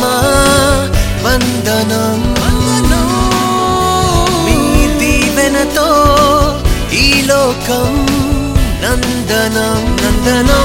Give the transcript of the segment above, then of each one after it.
అబద్ధమా వందనం మీ దీవెనతో ఈ లోకం నందనం నందనం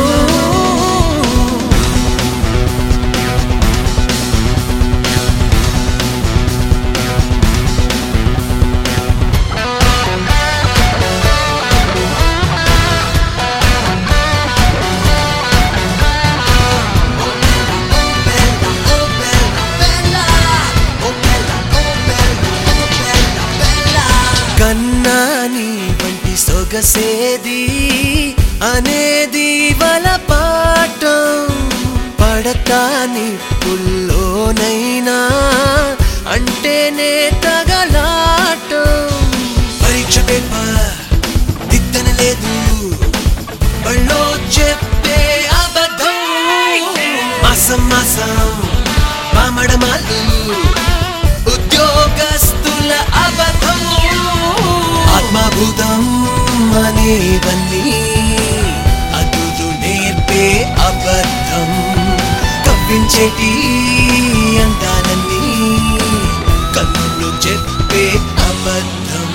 కన్నాని వంటి సొగసేది అనేది వల పాఠం పడతాని పుల్లోనైనా అంటేనే తగలాటం పరీక్ష పేపర్ దిద్దన లేదు బళ్ళో చెప్పే అబద్ధం మాసం మాసం మామడమాలు ఉద్యోగస్తుల అబద్ధం ఆత్మభూతం అనేవన్నీ అదురు నేర్పే అబద్ధం కవ్వించేటి అందాలన్నీ కన్నులు చెప్పే అబద్ధం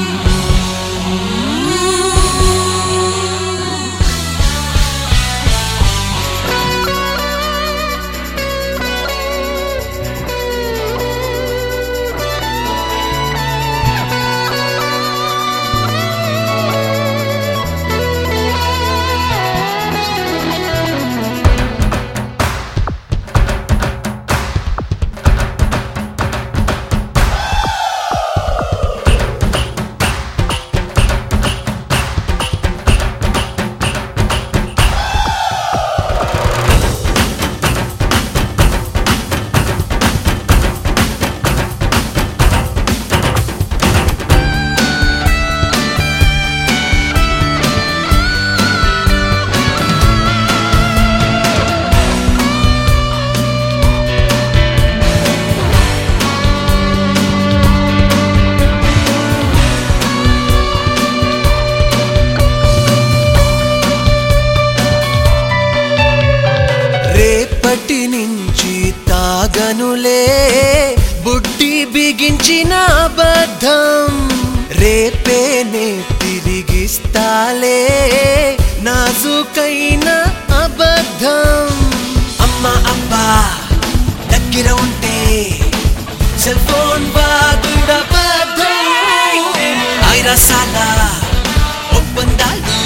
రేపటి నుంచి తాగనులే బుడ్డి బిగించిన అబద్ధం రేపేనే తిరిగిస్తాలే నాజుకైన అబద్ధం అమ్మా అబ్బా దగ్గర ఉంటే సెల్ ఫోన్ బాగుడబద్ధం ఐరసాల ఒప్పందాలు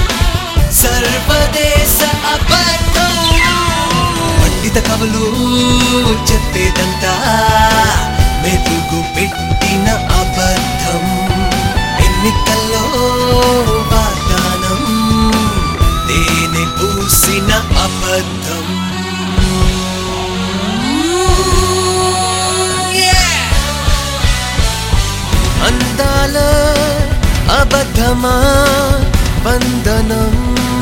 సర్వదేశ అబద్ధం పండిత కవులు చెప్పేదంతా మెరుగు పెట్టిన అబద్ధం ఎన్నికల్లో వాగ్దానం తేనె పూసిన అబద్ధం అందాల అబద్ధమా వందనం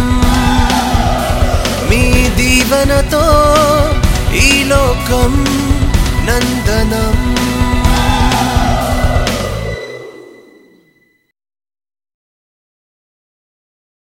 మీ దీవెనతో ఈ లోకం నందనం